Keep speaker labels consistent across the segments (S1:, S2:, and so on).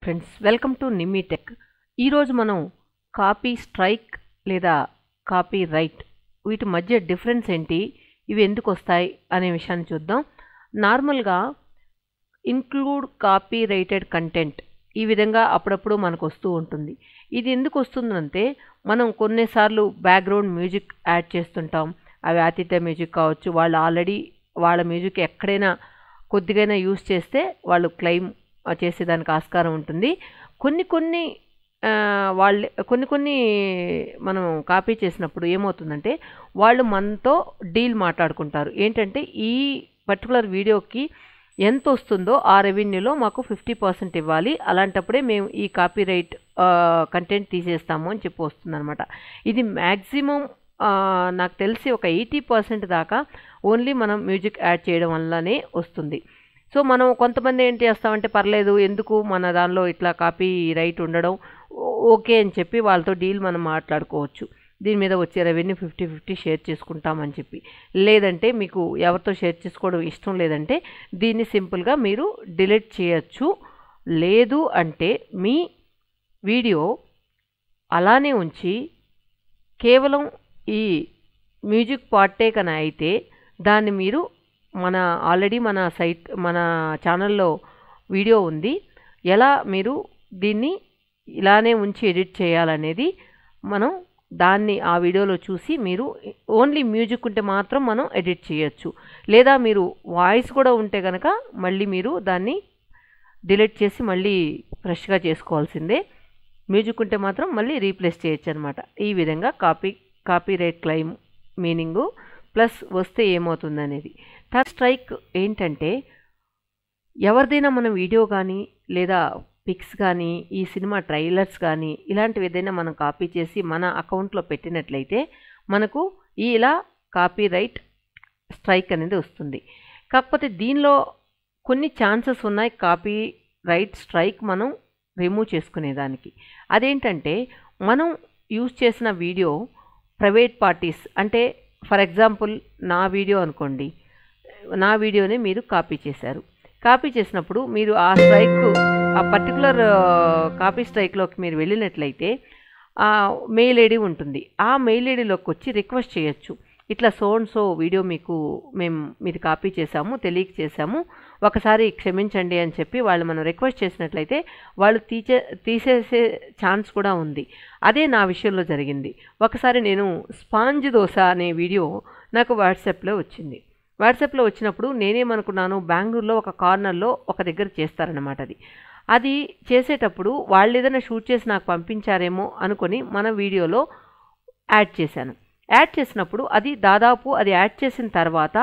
S1: friends welcome to Nimmi tech ఈరోజు మనం copy strike లేదా కాపీ రైట్ వీటి మధ్య డిఫరెన్స్ ఏంటి ఇవి ఎందుకు వస్తాయి అనే విషయాన్ని చూద్దాం నార్మల్గా ఇన్క్లూడ్ కాపీ రైటెడ్ కంటెంట్ ఈ విధంగా అప్పుడప్పుడు మనకు వస్తూ ఉంటుంది ఇది ఎందుకు వస్తుందంటే మనం కొన్నిసార్లు బ్యాక్గ్రౌండ్ మ్యూజిక్ యాడ్ చేస్తుంటాం అవి ఆతిథ్య మ్యూజిక్ కావచ్చు వాళ్ళు ఆల్రెడీ వాళ్ళ మ్యూజిక్ ఎక్కడైనా కొద్దిగైనా యూస్ చేస్తే వాళ్ళు క్లెయిమ్ చేసేదానికి ఆస్కారం ఉంటుంది కొన్ని కొన్ని ఆ, వాళ్ళే కొన్ని కొన్ని మనం కాపీ చేసినప్పుడు ఏమవుతుందంటే వాళ్ళు మనతో డీల్ మాట్లాడుకుంటారు ఏంటంటే ఈ పర్టికులర్ వీడియోకి ఎంత వస్తుందో ఆ రెవెన్యూలో మాకు ఫిఫ్టీ పర్సెంట్ ఇవ్వాలి అలాంటప్పుడే మేము ఈ కాపీ రైట్ కంటెంట్ తీసేస్తాము అని చెప్పి వస్తుందన్నమాట ఇది మ్యాక్సిమం నాకు తెలిసి ఒక ఎయిటీ పర్సెంట్ దాకా ఓన్లీ మనం మ్యూజిక్ యాడ్ చేయడం వల్లనే వస్తుంది సో మనం కొంతమంది ఏం చేస్తామంటే పర్లేదు ఎందుకు మన దానిలో ఇట్లా కాపీ రైట్ ఉండడం ఓ- ఓకే అని చెప్పి వాళ్ళతో డీల్ మనం మాట్లాడుకోవచ్చు దీని మీద వచ్చే రెవెన్యూ ఫిఫ్టీ ఫిఫ్టీ షేర్ చేసుకుంటామని చెప్పి లేదంటే మీకు ఎవరితో షేర్ చేసుకోవడం ఇష్టం లేదంటే దీన్ని సింపుల్గా మీరు డిలీట్ చేయొచ్చు లేదు అంటే మీ వీడియో అలానే ఉంచి కేవలం ఈ మ్యూజిక్ పార్టే కన అయితే దాన్ని మీరు మన ఆల్రెడీ మన సైట్ మన ఛానల్లో వీడియో ఉంది ఎలా మీరు దీన్ని ఇలానే ఉంచి ఎడిట్ చేయాలనేది మనం దాన్ని ఆ వీడియోలో చూసి మీరు ఓన్లీ మ్యూజిక్ ఉంటే మాత్రం మనం ఎడిట్ చేయొచ్చు లేదా మీరు వాయిస్ కూడా ఉంటే కనుక మళ్ళీ మీరు దాన్ని డిలీట్ చేసి మళ్ళీ ఫ్రెష్గా చేసుకోవాల్సిందే మ్యూజిక్ ఉంటే మాత్రం మళ్ళీ రీప్లేస్ చేయొచ్చు అనమాట ఈ విధంగా copy copyright claim meaning plus వస్తే ఏమవుతుంది అనేది థర్డ్ స్ట్రైక్ ఏంటంటే ఎవరిదైనా మన వీడియో కానీ లేదా పిక్స్ కానీ ఈ సినిమా ట్రైలర్స్ కానీ ఇలాంటివి ఏదైనా మనం కాపీ చేసి మన అకౌంట్లో పెట్టినట్లయితే మనకు ఈ ఇలా కాపీ రైట్ స్ట్రైక్ అనేది వస్తుంది కాకపోతే దీనిలో కొన్ని ఛాన్సెస్ ఉన్నాయి కాపీ రైట్ స్ట్రైక్ మనం రిమూవ్ చేసుకునేదానికి అదేంటంటే మనం యూజ్ చేసిన వీడియో ప్రైవేట్ పార్టీస్ అంటే ఫర్ ఎగ్జాంపుల్ నా వీడియో అనుకోండి నా వీడియోని మీరు కాపీ చేశారు కాపీ చేసినప్పుడు మీరు ఆ స్ట్రైక్ ఆ పర్టికులర్ కాపీ స్ట్రైక్లోకి మీరు వెళ్ళినట్లయితే ఆ మెయిల్ ఐడి ఉంటుంది ఆ మెయిల్ ఐడిలోకి వచ్చి రిక్వెస్ట్ చేయొచ్చు ఇట్లా సో అండ్ సో వీడియో మీకు మేము మీది కాపీ చేశాము తెలియక చేశాము ఒకసారి క్షమించండి అని చెప్పి వాళ్ళు మనం రిక్వెస్ట్ చేసినట్లయితే వాళ్ళు తీసే తీసేసే ఛాన్స్ కూడా ఉంది అదే నా విషయంలో జరిగింది ఒకసారి నేను స్పాంజ్ దోశ అనే వీడియో నాకు వాట్సాప్లో వచ్చింది వాట్సాప్లో వచ్చినప్పుడు నేనేమనుకున్నాను బెంగళూరులో ఒక కార్నర్లో ఒక దగ్గర చేస్తారనమాట అది అది చేసేటప్పుడు వాళ్ళు ఏదైనా షూట్ చేసి నాకు పంపించారేమో అనుకొని మన వీడియోలో యాడ్ చేశాను యాడ్ చేసినప్పుడు అది దాదాపు అది యాడ్ చేసిన తర్వాత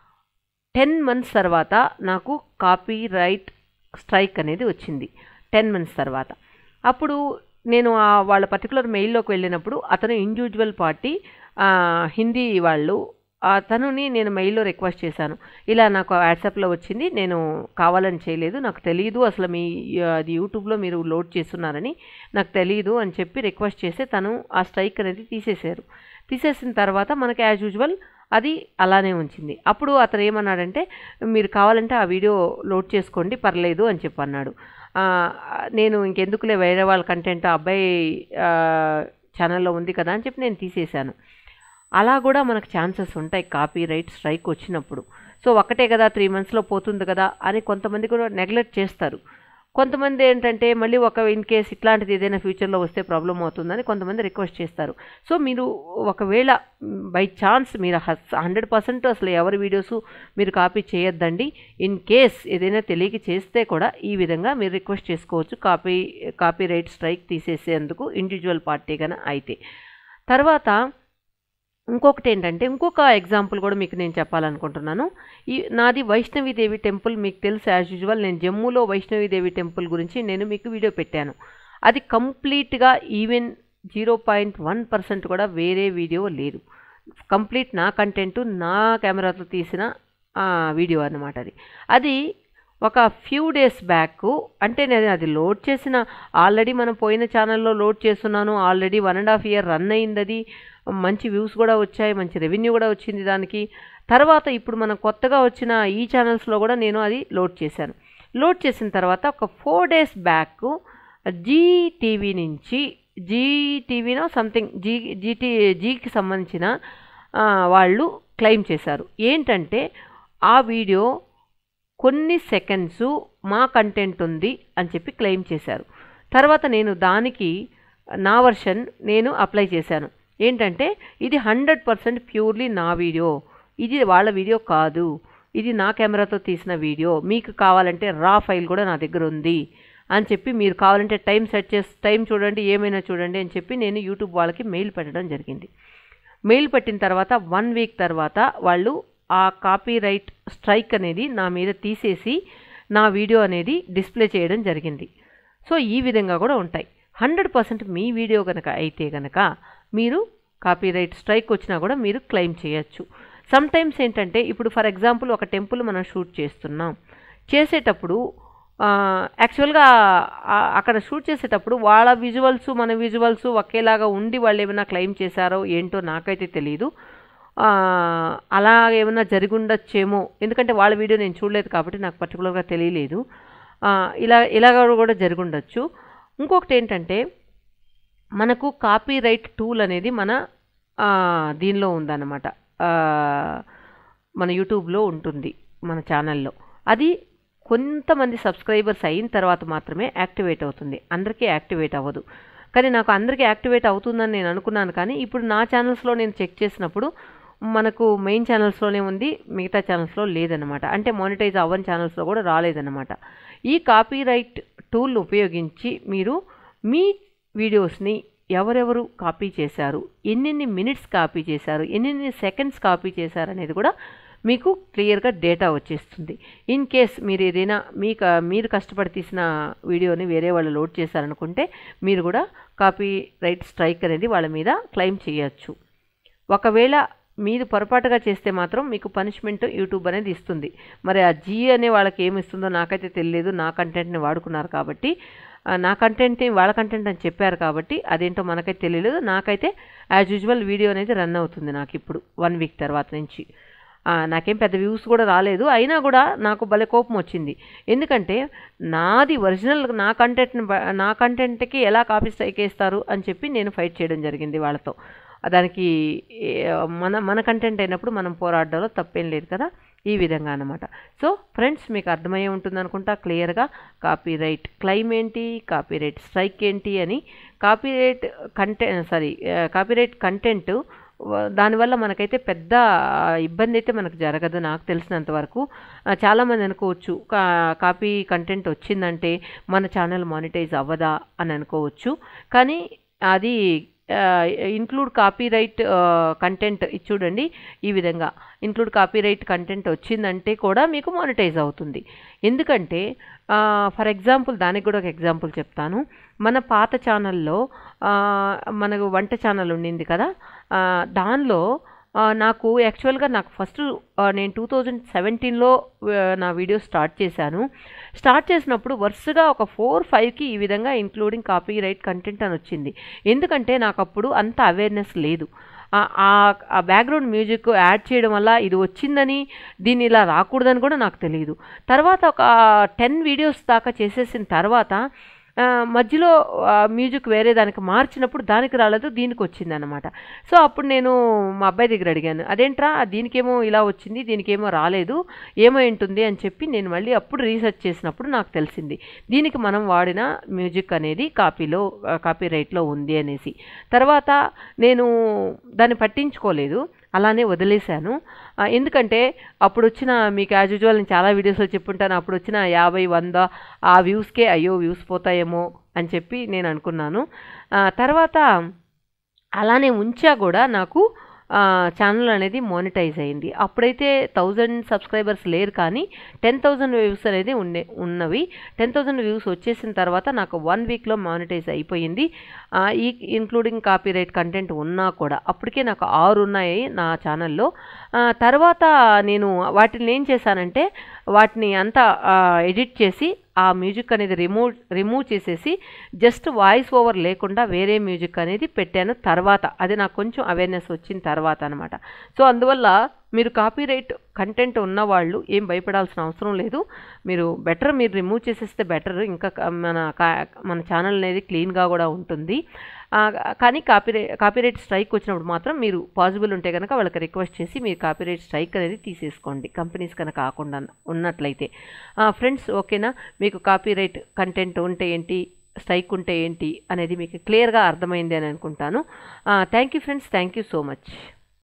S1: టెన్ మంత్స్ తర్వాత నాకు కాపీ రైట్ స్ట్రైక్ అనేది వచ్చింది టెన్ మంత్స్ తర్వాత అప్పుడు నేను ఆ వాళ్ళ పర్టికులర్ మెయిల్లోకి వెళ్ళినప్పుడు అతను ఇండివిజువల్ పార్టీ ఆ, హిందీ వాళ్ళు అతనుని నేను మెయిల్లో రిక్వెస్ట్ చేశాను ఇలా నాకు వాట్సాప్లో వచ్చింది నేను కావాలని చేయలేదు నాకు తెలియదు అసలు మీ అది యూట్యూబ్లో మీరు లోడ్ చేస్తున్నారని నాకు తెలియదు అని చెప్పి రిక్వెస్ట్ చేస్తే తను ఆ స్ట్రైక్ అనేది తీసేశారు తీసేసిన తర్వాత మనకి యాజ్ యూజువల్ అది అలానే ఉంచింది అప్పుడు అతను ఏమన్నాడంటే మీరు కావాలంటే ఆ వీడియో లోడ్ చేసుకోండి పర్లేదు అని చెప్పి అన్నాడు ఆ, నేను ఇంకెందుకులే వేరే వాళ్ళ కంటెంట్ ఆ అబ్బాయి ఆ, ఛానల్లో ఉంది కదా అని చెప్పి నేను తీసేశాను అలా కూడా మనకు ఛాన్సెస్ ఉంటాయి కాపీ రైట్ స్ట్రైక్ వచ్చినప్పుడు సో ఒకటే కదా త్రీ మంత్స్లో పోతుంది కదా అని కొంతమంది కూడా నెగ్లెక్ట్ చేస్తారు కొంతమంది ఏంటంటే మళ్ళీ ఒక ఇన్ కేస్ ఇట్లాంటిది ఏదైనా ఫ్యూచర్లో వస్తే ప్రాబ్లం అవుతుందని కొంతమంది రిక్వెస్ట్ చేస్తారు సో మీరు ఒకవేళ బై ఛాన్స్ మీరు హండ్రెడ్ పర్సెంట్ అసలు ఎవరి వీడియోస్ మీరు కాపీ చేయొద్దండి ఇన్ కేస్ ఏదైనా తెలియక చేస్తే కూడా ఈ విధంగా మీరు రిక్వెస్ట్ చేసుకోవచ్చు కాపీ కాపీ రైట్ స్ట్రైక్ తీసేసేందుకు ఇండివిజువల్ పార్టీ కన్నా అయితే తర్వాత ఇంకొకటి ఏంటంటే ఇంకొక ఎగ్జాంపుల్ కూడా మీకు నేను చెప్పాలనుకుంటున్నాను ఈ నాది వైష్ణవీదేవి టెంపుల్ మీకు తెలుసు యాజ్ యూజువల్ నేను జమ్మూలో వైష్ణవీదేవి టెంపుల్ గురించి నేను మీకు వీడియో పెట్టాను అది కంప్లీట్గా even zero point one percent కూడా వేరే వీడియో లేదు కంప్లీట్ నా కంటెంట్ నా కెమెరాతో తీసిన ఆ, వీడియో అన్నమాట అది అది ఒక ఫ్యూ డేస్ బ్యాక్ అంటే నేను అది లోడ్ చేసిన ఆల్రెడీ మనం పోయిన ఛానల్లో లోడ్ చేస్తున్నాను already one and half year run అయింది అది మంచి వ్యూస్ కూడా వచ్చాయి మంచి రెవెన్యూ కూడా వచ్చింది దానికి తర్వాత ఇప్పుడు మనం కొత్తగా వచ్చిన ఈ ఛానల్స్లో కూడా నేను అది లోడ్ చేశాను లోడ్ చేసిన తర్వాత ఒక four days back Zee TV నుంచి జీ టీవీనో సంథింగ్ జీ జీటీ జీకి సంబంధించిన ఆ, వాళ్ళు క్లెయిమ్ చేశారు ఏంటంటే ఆ వీడియో కొన్ని సెకండ్స్ మా కంటెంట్ ఉంది అని చెప్పి క్లెయిమ్ చేశారు తర్వాత నేను దానికి నా వర్షన్ నేను అప్లై చేశాను ఏంటంటే ఇది హండ్రెడ్ పర్సెంట్ ప్యూర్లీ నా వీడియో ఇది వాళ్ళ వీడియో కాదు ఇది నా కెమెరాతో తీసిన వీడియో మీకు కావాలంటే రా ఫైల్ కూడా నా దగ్గర ఉంది అని చెప్పి మీరు కావాలంటే టైం సెట్ చేసి టైం చూడండి ఏమైనా చూడండి అని చెప్పి నేను యూట్యూబ్ వాళ్ళకి మెయిల్ పెట్టడం జరిగింది మెయిల్ పెట్టిన తర్వాత వన్ వీక్ తర్వాత వాళ్ళు ఆ కాపీ రైట్ స్ట్రైక్ అనేది నా మీద తీసేసి నా వీడియో అనేది డిస్ప్లే చేయడం జరిగింది సో ఈ విధంగా కూడా ఉంటాయి హండ్రెడ్ పర్సెంట్ మీ వీడియో కనుక అయితే కనుక మీరు కాపీ రైట్ స్ట్రైక్ వచ్చినా కూడా మీరు క్లెయిమ్ చేయొచ్చు సమ్ టైమ్స్ ఏంటంటే ఇప్పుడు ఫర్ ఎగ్జాంపుల్ ఒక టెంపుల్ మనం షూట్ చేస్తున్నాం చేసేటప్పుడు యాక్చువల్గా అక్కడ షూట్ చేసేటప్పుడు వాళ్ళ విజువల్స్ మన విజువల్స్ ఒకేలాగా ఉండి వాళ్ళు ఏమైనా క్లెయిమ్ చేశారో ఏంటో నాకైతే తెలియదు ఆ, అలా ఏమైనా జరిగి ఉండొచ్చేమో ఎందుకంటే వాళ్ళ వీడియో నేను చూడలేదు కాబట్టి నాకు పర్టికులర్గా తెలియలేదు ఆ, ఇలా ఇలాగ కూడా జరిగి ఉండొచ్చు ఇంకొకటి ఏంటంటే మనకు కాపీ రైట్ టూల్ అనేది మన ఆ, దీనిలో ఉందన్నమాట ఆ, మన యూట్యూబ్లో ఉంటుంది మన ఛానల్లో అది కొంతమంది సబ్స్క్రైబర్స్ అయిన తర్వాత మాత్రమే యాక్టివేట్ అవుతుంది అందరికీ యాక్టివేట్ అవ్వదు కానీ నాకు అందరికీ యాక్టివేట్ అవుతుందని నేను అనుకున్నాను కానీ ఇప్పుడు నా ఛానల్స్లో నేను చెక్ చేసినప్పుడు మనకు మెయిన్ ఛానల్స్లోనే ఉంది మిగతా ఛానల్స్లో లేదనమాట అంటే మానిటైజ్ అవ్వని ఛానల్స్లో కూడా రాలేదన్నమాట ఈ కాపీ రైట్ టూల్ను ఉపయోగించి మీరు మీ వీడియోస్ని ఎవరెవరు కాపీ చేశారు ఎన్నెన్ని మినిట్స్ కాపీ చేశారు ఎన్నెన్ని సెకండ్స్ కాపీ చేశారు అనేది కూడా మీకు క్లియర్గా డేటా వచ్చేస్తుంది ఇన్ కేస్ మీరు ఏదైనా మీకు మీరు కష్టపడి తీసిన వీడియోని వేరే వాళ్ళు లోడ్ చేశారనుకుంటే మీరు కూడా కాపీ రైట్ స్ట్రైక్ అనేది వాళ్ళ మీద క్లెయిమ్ చేయొచ్చు ఒకవేళ మీరు పొరపాటుగా చేస్తే మాత్రం మీకు పనిష్మెంట్ యూట్యూబ్ అనేది ఇస్తుంది మరి ఆ జీ అనే వాళ్ళకి ఏమి ఇస్తుందో నాకైతే తెలియలేదు నా కంటెంట్ని వాడుకున్నారు కాబట్టి ఆ, నా కంటెంట్ని వాళ్ళ కంటెంట్ అని చెప్పారు కాబట్టి అదేంటో మనకైతే తెలియలేదు నాకైతే యాజ్ యూజువల్ వీడియో అనేది రన్ అవుతుంది నాకు ఇప్పుడు వన్ వీక్ తర్వాత నుంచి ఆ, నాకేం పెద్ద వ్యూస్ కూడా రాలేదు అయినా కూడా నాకు భలే కోపం వచ్చింది ఎందుకంటే నాది ఒరిజినల్ నా కంటెంట్ని బ- నా కంటెంట్కి ఎలా కాపీ స్ట్రైక్ వేస్తారు అని చెప్పి నేను ఫైట్ చేయడం జరిగింది వాళ్ళతో దానికి ఏ, మన మన కంటెంట్ అయినప్పుడు మనం పోరాడడంలో తప్పేం లేదు కదా ఈ విధంగా అనమాట సో ఫ్రెండ్స్ మీకు అర్థమయ్యే ఉంటుంది అనుకుంటా క్లియర్గా కాపీ రైట్ క్లైమ్ ఏంటి కాపీ రైట్ స్ట్రైక్ ఏంటి అని copyright content sorry copyright content దానివల్ల మనకైతే పెద్ద ఆ, ఇబ్బంది అయితే మనకు జరగదు నాకు తెలిసినంత వరకు ఆ, చాలామంది అనుకోవచ్చు కా కాపీ కంటెంట్ వచ్చిందంటే మన ఛానల్ మానిటైజ్ అవ్వదా అని అనుకోవచ్చు కానీ అది ఇన్క్లూడ్ కాపీ రైట్ కంటెంట్ ఇది చూడండి ఈ విధంగా ఇన్క్లూడ్ కాపీ రైట్ కంటెంట్ వచ్చిందంటే కూడా మీకు మానిటైజ్ అవుతుంది ఎందుకంటే ఫర్ ఎగ్జాంపుల్ దానికి కూడా ఒక ఎగ్జాంపుల్ చెప్తాను మన పాత ఛానల్లో ఆ, మనకు వంట ఛానల్ ఉండింది కదా ఆ, దానిలో ఆ, నాకు యాక్చువల్గా నాకు ఫస్ట్ నేను టూ థౌజండ్ సెవెంటీన్లో నా వీడియో స్టార్ట్ చేశాను స్టార్ట్ చేసినప్పుడు వరుసగా ఒక ఫోర్ ఫైవ్కి ఈ విధంగా ఇంక్లూడింగ్ కాపీ రైట్ కంటెంట్ అని వచ్చింది ఎందుకంటే నాకు అప్పుడు అంత అవేర్నెస్ లేదు ఆ- ఆ- ఆ బ్యాక్గ్రౌండ్ మ్యూజిక్ యాడ్ చేయడం వల్ల ఇది వచ్చిందని దీన్ని ఇలా రాకూడదని కూడా నాకు తెలియదు తర్వాత ఒక టెన్ వీడియోస్ దాకా చేసేసిన తర్వాత ఆ, మధ్యలో ఆ, మ్యూజిక్ వేరే దానికి మార్చినప్పుడు దానికి రాలేదు దీనికి వచ్చింది అనమాట సో అప్పుడు నేను మా అబ్బాయి దగ్గర అడిగాను అదేంట్రా దీనికేమో ఇలా వచ్చింది దీనికేమో రాలేదు ఏమో ఉంటుంది అని చెప్పి నేను మళ్ళీ అప్పుడు రీసెర్చ్ చేసినప్పుడు నాకు తెలిసింది దీనికి మనం వాడిన మ్యూజిక్ అనేది కాపీలో కాపీ రైట్లో ఉంది అనేసి తర్వాత నేను దాన్ని పట్టించుకోలేదు అలానే వదిలేశాను ఆ, ఎందుకంటే అప్పుడు వచ్చిన మీకు యాజ్ యూజువల్ నేను చాలా వీడియోస్లో చెప్పుంటాను అప్పుడు వచ్చిన యాభై వంద ఆ వ్యూస్కే అయ్యో వ్యూస్ పోతాయేమో అని చెప్పి నేను అనుకున్నాను ఆ, తర్వాత అలానే ఉంచా కూడా నాకు ఛానల్ అనేది మోనిటైజ్ అయింది అప్పుడైతే థౌజండ్ సబ్స్క్రైబర్స్ లేరు కానీ టెన్ థౌజండ్ వ్యూస్ అనేది ఉండే ఉన్నవి టెన్ థౌజండ్ వ్యూస్ వచ్చేసిన తర్వాత నాకు వన్ వీక్లో మానిటైజ్ అయిపోయింది ఆ, ఈ ఇంక్లూడింగ్ కాపీరైట్ కంటెంట్ ఉన్నా కూడా అప్పటికే నాకు ఆరు ఉన్నాయి నా ఛానల్లో ఆ, తర్వాత నేను వాటిని ఏం చేశానంటే వాటిని అంతా ఎడిట్ చేసి ఆ మ్యూజిక్ అనేది రిమూవ్ రిమూవ్ చేసేసి జస్ట్ వాయిస్ ఓవర్ లేకుండా వేరే మ్యూజిక్ అనేది పెట్టాను తర్వాత అది నాకు కొంచెం అవేర్నెస్ వచ్చిన తర్వాత అనమాట సో అందువల్ల మీరు కాపీరైట్ కంటెంట్ ఉన్నవాళ్ళు ఏం భయపడాల్సిన అవసరం లేదు మీరు బెటర్ మీరు రిమూవ్ చేసేస్తే బెటర్ ఇంకా క- మన కా- మన ఛానల్ అనేది క్లీన్గా కూడా ఉంటుంది ఆ, కానీ కాపీరై కాపీరైట్ స్ట్రైక్ వచ్చినప్పుడు మాత్రం మీరు పాసిబుల్ ఉంటే కనుక వాళ్ళకి రిక్వెస్ట్ చేసి మీరు కాపీరైట్ స్ట్రైక్ అనేది తీసేసుకోండి కంపెనీస్ కనుక కాకుండా ఉన్నట్లయితే ఫ్రెండ్స్ ఓకేనా మీకు కాపీరైట్ కంటెంట్ ఉంటే ఏంటి స్ట్రైక్ ఉంటే ఏంటి అనేది మీకు క్లియర్గా అర్థమైంది అని అనుకుంటాను thank you friends thank you so much